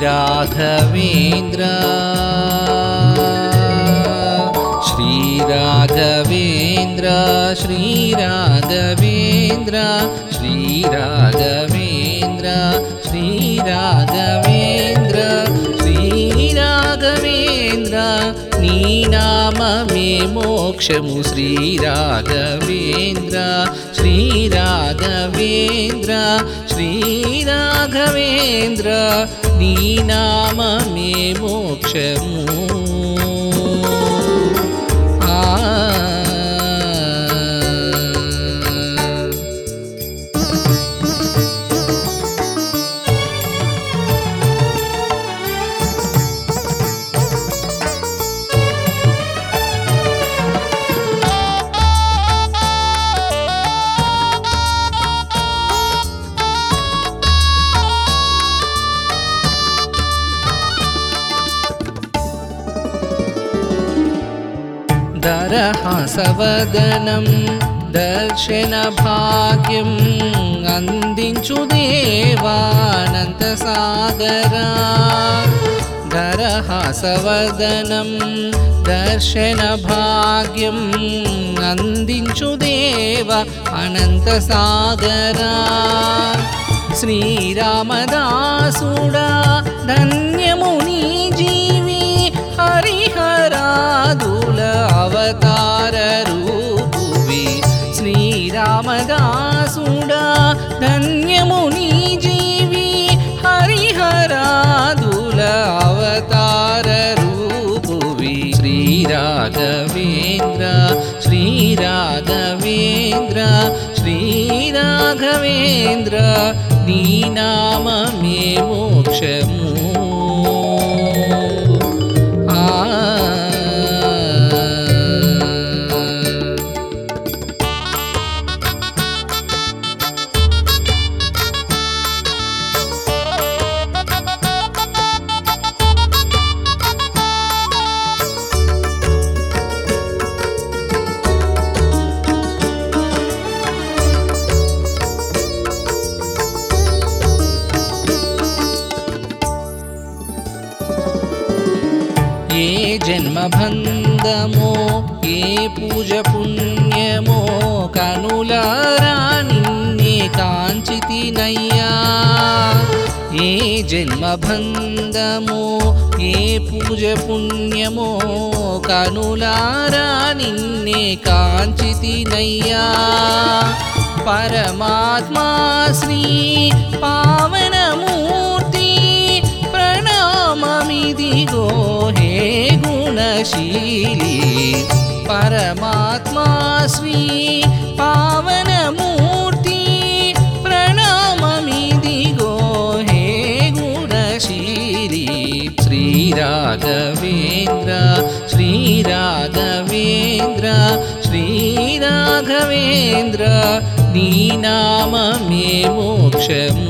శ్రీరాఘవేంద్ర శ్రీరాఘవేంద్ర శ్రీరాఘవేంద్ర శ్రీరాఘవేంద్ర శ్రీరాఘవేంద్ర శ్రీరాఘవేంద్ర నీ నామమే మోక్షము శ్రీరాఘవేంద్ర శ్రీరాఘవేంద్ర శ్రీరాఘవేంద్ర నీ నామమే మోక్షము ఆ దరహాసవదనం దర్శన భాగ్యం అందించు దేవానంత సాగరా దరహాసవదనం దర్శన భాగ్యం అందించు దేవ అనంత సాగరా శ్రీరామదాసుడా ధన్యము నీ జీవి హరిహరాదుల అవతార రూపువి శ్రీరామదాసుడా ధన్యము నీ జీవి హరిహరాదుల అవతార రూపువి శ్రీరాఘవేంద్ర శ్రీరాఘవేంద్ర శ్రీరాఘవేంద్ర నీ నామమే మోక్షము ఆ ఏ జన్మబంధమో ఏ పూజ పుణ్యమో కనులారా నిన్నే కాంచితినయ్యా ఏ జన్మబంధమో ఏ పూజ పుణ్యమో కనులారా నిన్నే కాంచితినయ్యా పరమాత్మా శ్రీ పావనమూర్తి ప్రణామమిదిగో హే గుణశీలి పరమాత్మా శ్రీ పావనమూర్తి ప్రణామమిదిగో హే గుణశీలి శ్రీరాఘవేంద్ర శ్రీరాఘవేంద్ర శ్రీరాఘవేంద్ర నీ నామమే మోక్షము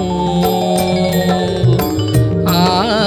ఆ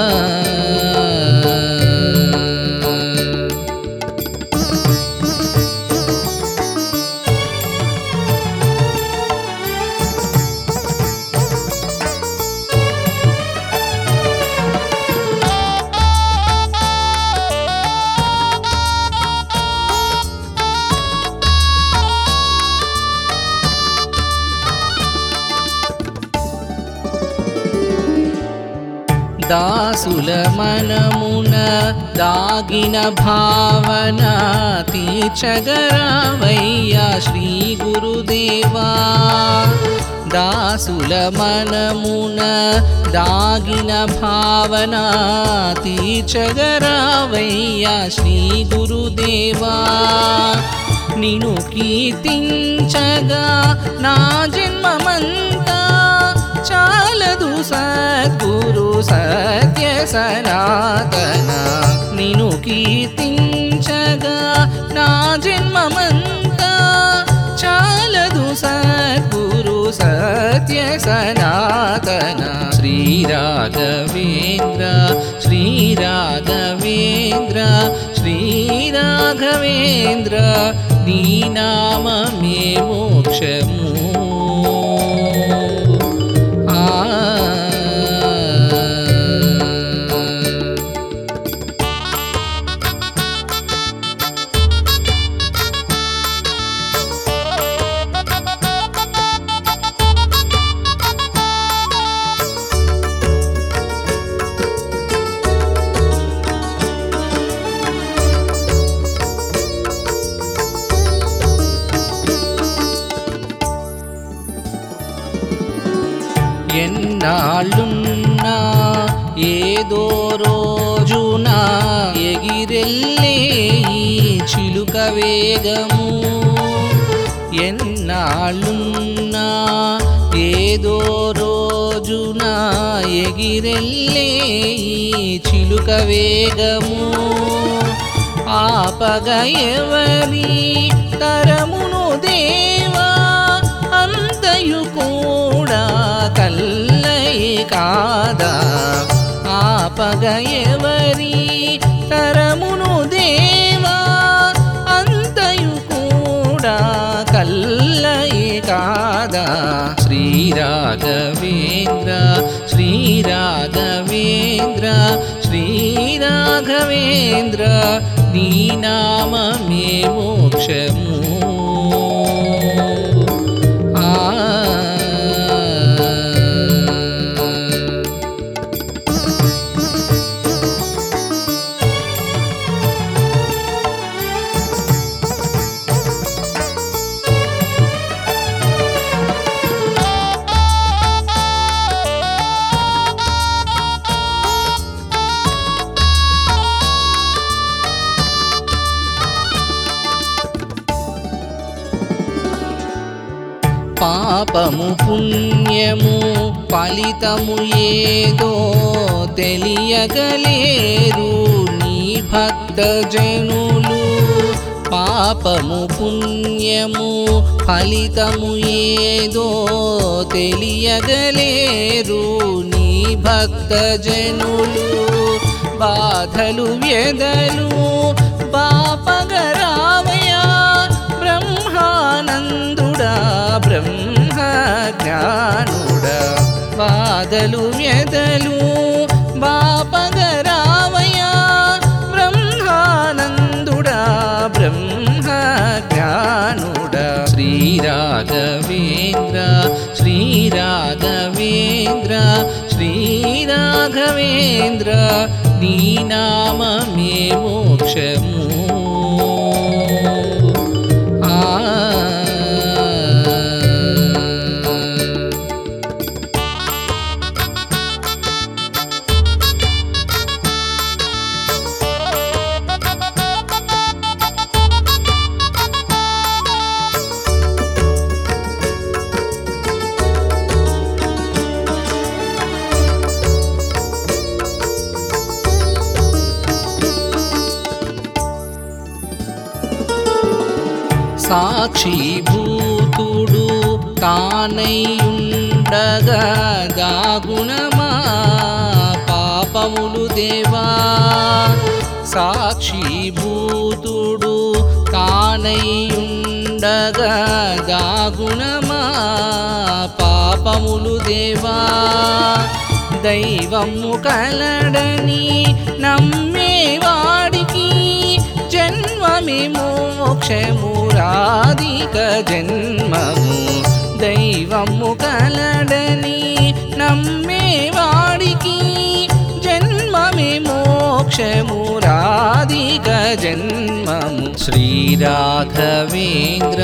దాసుల మనమున దాగిన భావన తీర్చగరావయ్యా శ్రీ గురుదేవా దాసుల మనమున దాగిన భావన తీర్చగరావయ్యా శ్రీ గురుదేవా నిను కీర్తించగా నా జన్మమంతా చాలదు సద్గురు సత్య సనాతన నిను కీర్తించగా నా జన్మమంతా చాలదు సద్గురు సత్య సనాతన శ్రీరాఘవేంద్ర శ్రీరాఘవేంద్ర శ్రీరాఘవేంద్ర నీ నామమే మోక్షము ఆ ఎన్నాళ్ళున్నా ఏదో రోజున ఎగిరెళ్ళే ఈ చిలుక వేగము ఎన్నాళ్ళున్నా ఏదో రోజున ఎగిరెళ్ళే ఈ చిలుక వేగము ఆపగ ఎవరి తరమును దేవా అంతయు కూడా కల్లై కాదా ఆపగ ఎవరి తరమును దేవా అంతయు కూడా కల్లై కాదా శ్రీరాఘవేంద్ర శ్రీరాఘవేంద్ర శ్రీరాఘవేంద్ర నీ నామమే మోక్షము ఆ పాపము పుణ్యము ఫలితము ఏదో తెలియగలేరు నీ భక్త జనులు పాపము పుణ్యము ఫలితము ఏదో తెలియగలేరు నీ భక్త జనులు బాధలు వ్యధలు బాపగరామయా బ్రహ్మానందుడా బ్రహ్మ జ్ఞానుడా బాధలు వ్యధలు బాపగరామయా బ్రహ్మానందుడా బ్రహ్మ జ్ఞానుడా శ్రీరాఘవేంద్ర శ్రీరాఘవేంద్ర శ్రీరాఘవేంద్ర నీ నామమే మోక్షము ఆ సాక్షిభూతుడు తానైయుండగా దాగుణమా పాపములు దేవా సాక్షిభూతుడు తానైయుండగా దాగుణమా పాపములు దేవా దైవము కలడని నమ్మేవాడికి జన్మమే మోక్షమురాధిక జన్మము దైవము కలడని నమ్మేవాడికి జన్మమే మోక్షమురాధిక జన్మము శ్రీరాఘవేంద్ర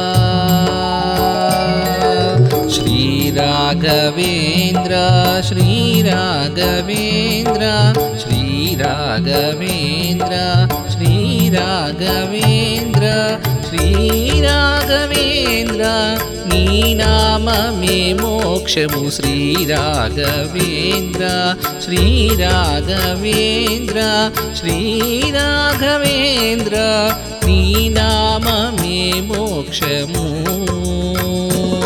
శ్రీరాఘవేంద్ర శ్రీరాఘవేంద్ర శ్రీరాఘవేంద్ర శ్రీరాఘవేంద్ర శ్రీరాఘవేంద్ర నీ నామమే మోక్షము శ్రీరాఘవేంద్ర శ్రీరాఘవేంద్ర శ్రీరాఘవేంద్ర నీ నామమే మోక్షము